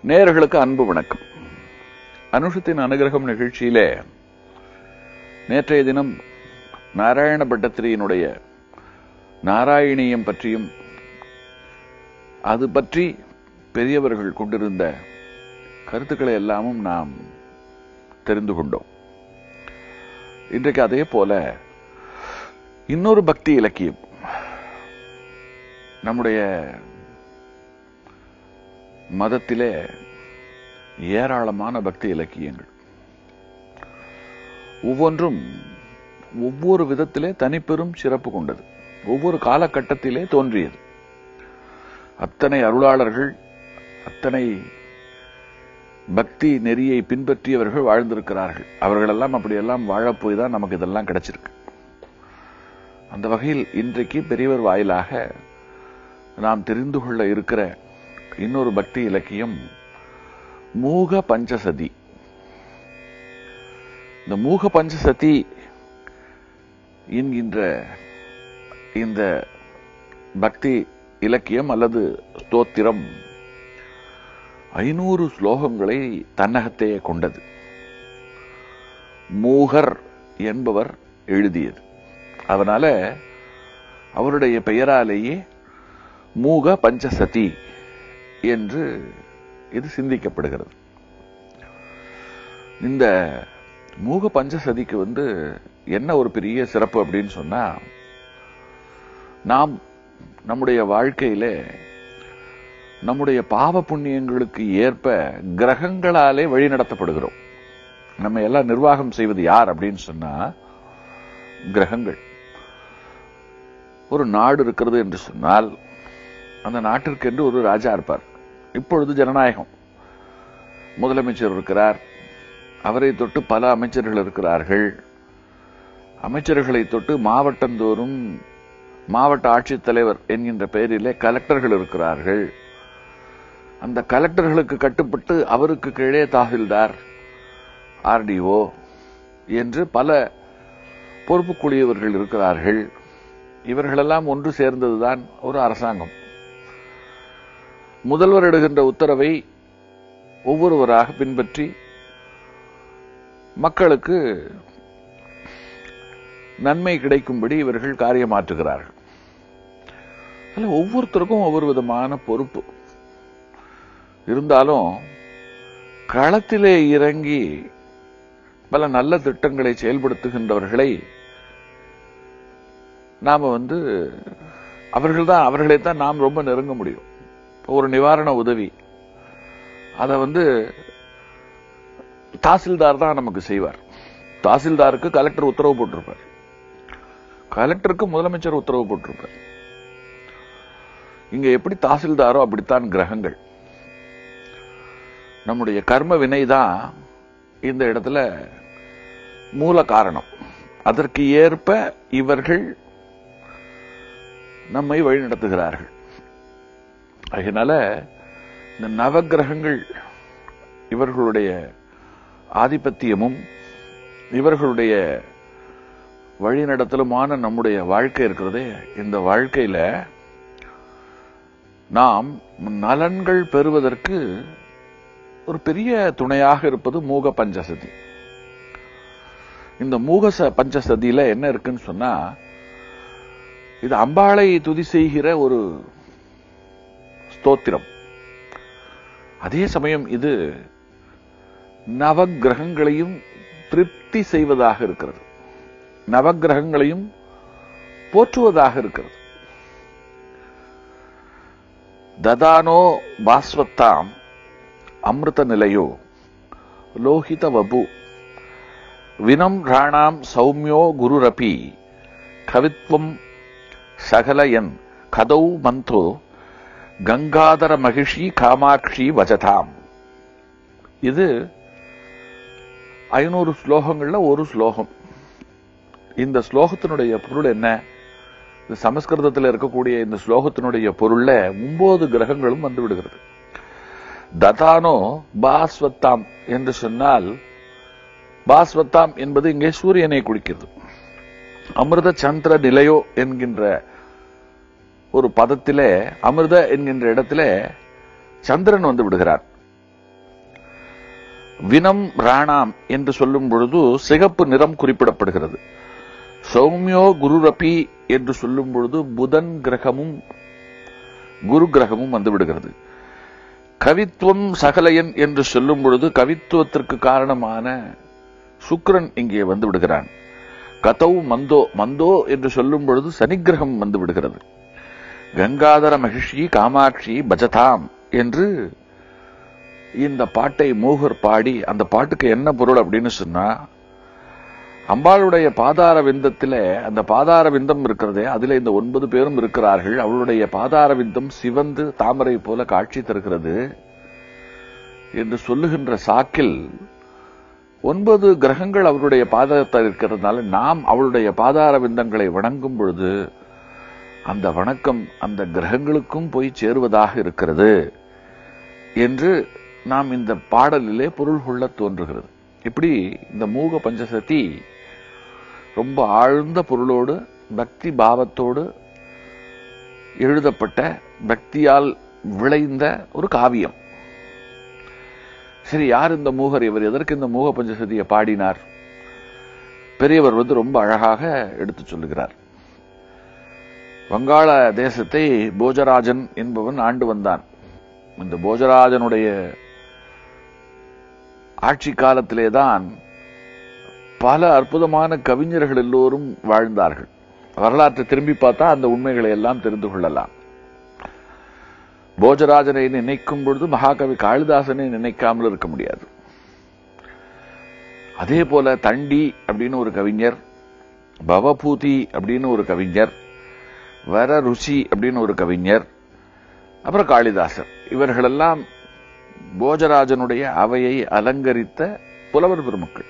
நேயர்களுக்கு அன்பு வணக்கம் அனுஷத்தின் அனுகிரகம் நிகழ்ச்சியிலே நேற்றைய தினம் நாராயண பட்டத்திரியினுடைய நாராயணியம் பற்றியும் அது பற்றி பெரியவர்கள் கொண்டிருந்த கருத்துக்களை எல்லாமும் நாம் தெரிந்து கொண்டோம் இன்றைக்கு அதே போல இன்னொரு பக்தி இலக்கியம் நம்முடைய மதத்திலே ஏராளமான பக்தி இலக்கியங்கள் ஒவ்வொன்றும் ஒவ்வொரு விதத்திலே தனிப்பெரும் சிறப்பு கொண்டது ஒவ்வொரு காலகட்டத்திலே தோன்றியது அத்தனை அருளாளர்கள் அத்தனை பக்தி நெறியை பின்பற்றியவர்கள் வாழ்ந்திருக்கிறார்கள் அவர்களெல்லாம் அப்படியெல்லாம் வாழப்போய் தான் நமக்கு இதெல்லாம் கிடைச்சிருக்கு அந்த வகையில் இன்றைக்கு பெரியவர் வாயிலாக நாம் தெரிந்து கொள்ள இருக்கிற இன்னொரு பக்தி இலக்கியம் மூக பஞ்சசதி இந்த மூக பஞ்சசதி என்கின்ற இந்த பக்தி இலக்கியம் அல்லது ஸ்தோத்திரம் ஐநூறு ஸ்லோகங்களை தன்னகத்தே கொண்டது மூகர் என்பவர் எழுதியது அதனால அவருடைய பெயராலேயே மூக பஞ்சசதி என்று இது சிந்திக்கப்படுகிறது இந்த மூக பஞ்சசதிக்கு வந்து என்ன ஒரு பெரிய சிறப்பு அப்படின்னு சொன்னா நாம் நம்முடைய வாழ்க்கையில நம்முடைய பாவ புண்ணியங்களுக்கு ஏற்ப கிரகங்களாலே வழி நடத்தப்படுகிறோம் நம்ம எல்லாம் நிர்வாகம் செய்வது யார் அப்படின்னு சொன்னா கிரகங்கள் ஒரு நாடு இருக்கிறது என்று சொன்னால் அந்த நாட்டிற்கு என்று ஒரு ராஜா இருப்பார் இப்பொழுது ஜனநாயகம் முதலமைச்சர் இருக்கிறார் அவரை தொட்டு பல அமைச்சர்கள் இருக்கிறார்கள் அமைச்சர்களை தொட்டு மாவட்டந்தோறும் மாவட்ட ஆட்சித்தலைவர் என்கின்ற பெயரிலே கலெக்டர்கள் இருக்கிறார்கள் அந்த கலெக்டர்களுக்கு கட்டுப்பட்டு அவருக்கு கீழே தாசில்தார் ஆர்டிஓ என்று பல பொறுப்புக்குரியவர்கள் இருக்கிறார்கள் இவர்களெல்லாம் ஒன்று சேர்ந்ததுதான் ஒரு அரசாங்கம் முதல்வர் எடுகின்ற உத்தரவை ஒவ்வொருவராக பின்பற்றி மக்களுக்கு நன்மை கிடைக்கும்படி இவர்கள் காரியமாற்றுகிறார்கள் அதில் ஒவ்வொருத்தருக்கும் ஒவ்வொரு விதமான பொறுப்பு இருந்தாலும் களத்திலே இறங்கி பல நல்ல திட்டங்களை செயல்படுத்துகின்றவர்களை நாம வந்து அவர்கள்தான் அவர்களை தான் நாம் ரொம்ப நெருங்க முடியும் ஒரு நிவாரண உதவி அதை வந்து தாசில்தார் தான் நமக்கு செய்வார் தாசில்தாருக்கு கலெக்டர் உத்தரவு போட்டிருப்பார் கலெக்டருக்கு முதலமைச்சர் உத்தரவு போட்டிருப்பார் இங்க எப்படி தாசில்தாரோ அப்படித்தான் கிரகங்கள் நம்முடைய கர்ம வினை தான் இந்த இடத்துல மூல காரணம் அதற்கு ஏற்ப இவர்கள் நம்மை வழிநடத்துகிறார்கள் அதனால இந்த நவகிரகங்கள் இவர்களுடைய ஆதிபத்தியமும் இவர்களுடைய வழிநடத்தலுமான நம்முடைய வாழ்க்கை இருக்கிறதே இந்த வாழ்க்கையில நாம் நலன்கள் பெறுவதற்கு ஒரு பெரிய துணையாக இருப்பது மூக பஞ்சசதி இந்த மூக பஞ்சசதியில என்ன இருக்குன்னு சொன்னா இது அம்பாளை துதி செய்கிற ஒரு ஸ்தோத்திரம் அதே சமயம் இது நவகிரகங்களையும் திருப்தி செய்வதாக இருக்கிறது நவகிரகங்களையும் போற்றுவதாக இருக்கிறது ததானோ பாஸ்வத்தாம் அமிர்த நிலையோ லோகித வபு வினம் ராணாம் சௌமியோ குருரபி கவித்வம் சகலயன் கதௌ மந்தோ கங்காதர மகிஷி காமாட்சி வஜதாம் இது ஐநூறு ஸ்லோகங்கள்ல ஒரு ஸ்லோகம் இந்த ஸ்லோகத்தினுடைய பொருள் என்ன இந்த சமஸ்கிருதத்தில் இருக்கக்கூடிய இந்த ஸ்லோகத்தினுடைய பொருள்ல ஒன்பது கிரகங்களும் வந்து விடுகிறது ததானோ பாஸ்வத்தாம் என்று சொன்னால் பாஸ்வத்தாம் என்பது இங்கே சூரியனை குறிக்கிறது அமிர்த சந்திர நிலையோ என்கின்ற ஒரு பதத்திலே அமிர்த என்கின்ற இடத்திலே சந்திரன் வந்து விடுகிறார் வினம் ராணாம் என்று சொல்லும் பொழுது சிகப்பு நிறம் குறிப்பிடப்படுகிறது சௌமியோ குருரபி என்று சொல்லும் பொழுது புதன் கிரகமும் குரு கிரகமும் வந்து விடுகிறது கவித்துவம் சகலையன் என்று சொல்லும் பொழுது கவித்துவத்திற்கு காரணமான சுக்கிரன் இங்கே வந்து விடுகிறான் கதவு மந்தோ மந்தோ என்று சொல்லும் பொழுது சனிக்கிரகம் வந்து விடுகிறது கங்காதர மகிஷி காமாட்சி பஜதாம் என்று இந்த பாட்டை மூகர் பாடி அந்த பாட்டுக்கு என்ன பொருள் அப்படின்னு சொன்னா அம்பாளுடைய பாதார விந்தத்திலே அந்த பாதார விந்தம் இருக்கிறதே அதுல இந்த ஒன்பது பேரும் இருக்கிறார்கள் அவளுடைய பாதார விந்தம் சிவந்து தாமரை போல காட்சி தருகிறது என்று சொல்லுகின்ற சாக்கில் ஒன்பது கிரகங்கள் அவருடைய பாதத்தில் இருக்கிறதுனால நாம் அவளுடைய பாதார விந்தங்களை வணங்கும் பொழுது அந்த வணக்கம் அந்த கிரகங்களுக்கும் போய் சேருவதாக இருக்கிறது என்று நாம் இந்த பாடலிலே பொருள் கொள்ள தோன்றுகிறது இப்படி இந்த மூக பஞ்சசதி ரொம்ப ஆழ்ந்த பொருளோடு பக்தி பாவத்தோடு எழுதப்பட்ட பக்தியால் விளைந்த ஒரு காவியம் சரி யார் இந்த மூகர் இவர் எதற்கு இந்த மூக பஞ்சசதியை பாடினார் பெரியவர் வந்து ரொம்ப அழகாக எடுத்து சொல்லுகிறார் வங்காள தேசத்தை போஜராஜன் என்பவன் ஆண்டு வந்தான் இந்த போஜராஜனுடைய ஆட்சி காலத்திலேதான் பல அற்புதமான கவிஞர்கள் எல்லோரும் வாழ்ந்தார்கள் வரலாற்றை திரும்பி பார்த்தா அந்த உண்மைகளை எல்லாம் தெரிந்து கொள்ளலாம் போஜராஜனை நினைக்கும் பொழுது மகாகவி காளிதாசனை நினைக்காமல் இருக்க முடியாது அதே போல தண்டி அப்படின்னு ஒரு கவிஞர் பவபூதி அப்படின்னு ஒரு கவிஞர் வர ருசி அப்படின்னு ஒரு கவிஞர் அப்புறம் காளிதாசர் இவர்களெல்லாம் போஜராஜனுடைய அவையை அலங்கரித்த புலவர் பெருமக்கள்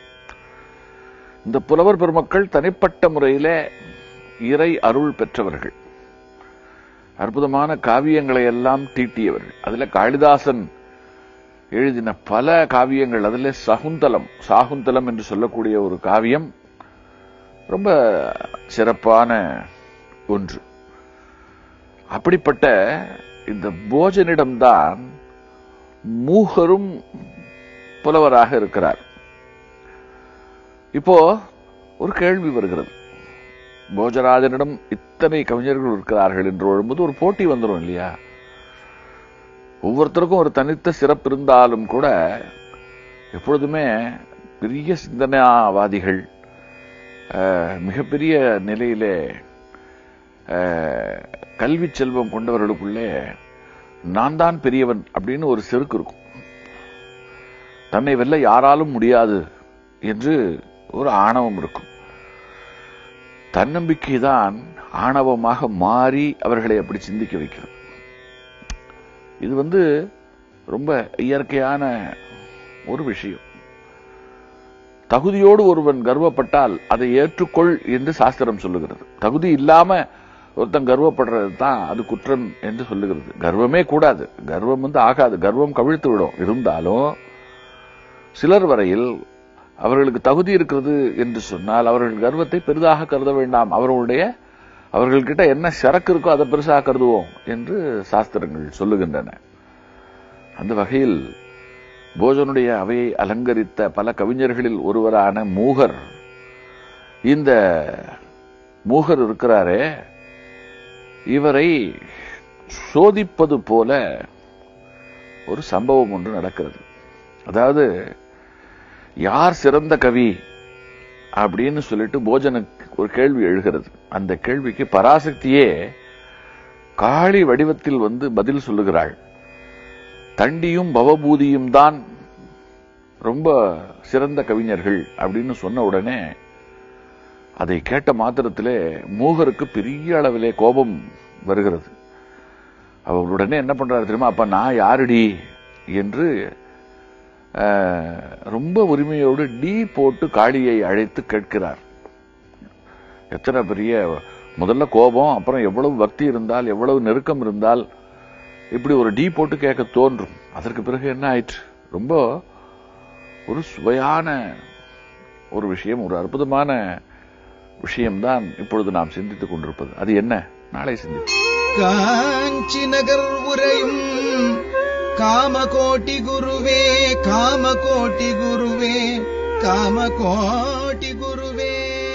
இந்த புலவர் பெருமக்கள் தனிப்பட்ட முறையிலே இறை அருள் பெற்றவர்கள் அற்புதமான காவியங்களை எல்லாம் தீட்டியவர்கள் அதுல காளிதாசன் எழுதின பல காவியங்கள் அதுல சகுந்தலம் சாகுந்தலம் என்று சொல்லக்கூடிய ஒரு காவியம் ரொம்ப சிறப்பான ஒன்று அப்படிப்பட்ட இந்த போஜனிடம்தான் மூகரும் புலவராக இருக்கிறார் இப்போ ஒரு கேள்வி வருகிறது போஜராஜனிடம் இத்தனை கவிஞர்கள் இருக்கிறார்கள் என்று வரும்போது ஒரு போட்டி வந்துடும் இல்லையா ஒவ்வொருத்தருக்கும் ஒரு தனித்த சிறப்பு இருந்தாலும் கூட எப்பொழுதுமே பெரிய சிந்தனாவாதிகள் அஹ், மிகப்பெரிய நிலையிலே அஹ், கல்வி செல்வம் கொண்டவர்களுக்குள்ளே நான் தான் பெரியவன் அப்படின்னு ஒரு செருக்கு இருக்கும் தன்னை வெல்ல யாராலும் முடியாது என்று ஒரு ஆணவம் இருக்கும் தன்னம்பிக்கை தான் ஆணவமாக மாறி அவர்களை அப்படி சிந்திக்க வைக்கிறது இது வந்து ரொம்ப இயற்கையான ஒரு விஷயம் தகுதியோடு ஒருவன் கர்வப்பட்டால் அதை ஏற்றுக்கொள் என்று சாஸ்திரம் சொல்லுகிறது தகுதி இல்லாம ஒருத்தன் கர்வப்படுறது தான் அது குற்றம் என்று சொல்லுகிறது கர்வமே கூடாது கர்வம் வந்து ஆகாது கர்வம் கவிழ்த்து விடும் இருந்தாலும் சிலர் வரையில் அவர்களுக்கு தகுதி இருக்கிறது என்று சொன்னால் அவர்கள் கர்வத்தை பெரிதாக கருத வேண்டாம் அவர்களுடைய அவர்கள்கிட்ட என்ன சரக்கு இருக்கோ அதை பெருசாக கருதுவோம் என்று சாஸ்திரங்கள் சொல்லுகின்றன அந்த வகையில் போஜனுடைய அவையை அலங்கரித்த பல கவிஞர்களில் ஒருவரான மூகர் இந்த மூகர் இருக்கிறாரே இவரை சோதிப்பது போல ஒரு சம்பவம் ஒன்று நடக்கிறது அதாவது யார் சிறந்த கவி அப்படின்னு சொல்லிட்டு போஜனுக்கு ஒரு கேள்வி எழுகிறது அந்த கேள்விக்கு பராசக்தியே காளி வடிவத்தில் வந்து பதில் சொல்லுகிறாள் தண்டியும் பவபூதியும் தான் ரொம்ப சிறந்த கவிஞர்கள் அப்படின்னு சொன்ன உடனே அதை கேட்ட மாத்திரத்திலே மூகருக்கு பெரிய அளவிலே கோபம் வருகிறது அவர் உடனே என்ன பண்றாரு தெரியுமா அப்ப நான் யாருடி என்று அஹ், ரொம்ப உரிமையோடு டி போட்டு காளியை அழைத்து கேட்கிறார் எத்தனை பெரிய முதல்ல கோபம் அப்புறம் எவ்வளவு பக்தி இருந்தால் எவ்வளவு நெருக்கம் இருந்தால் இப்படி ஒரு டி போட்டு கேட்க தோன்றும் அதற்கு பிறகு என்ன ஆயிற்று ரொம்ப ஒரு சுவையான ஒரு விஷயம் ஒரு அற்புதமான விஷயம்தான் இப்பொழுது நாம் சிந்தித்துக் கொண்டிருப்பது அது என்ன நாளை சிந்திப்போம் காஞ்சி நகர் உரையும் ಕಾಮಕೋಟಿ ಗುರುವೇ ಕಾಮಕೋಟಿ ಗುರುವೇ ಕಾಮಕೋಟಿ ಗುರುವೇ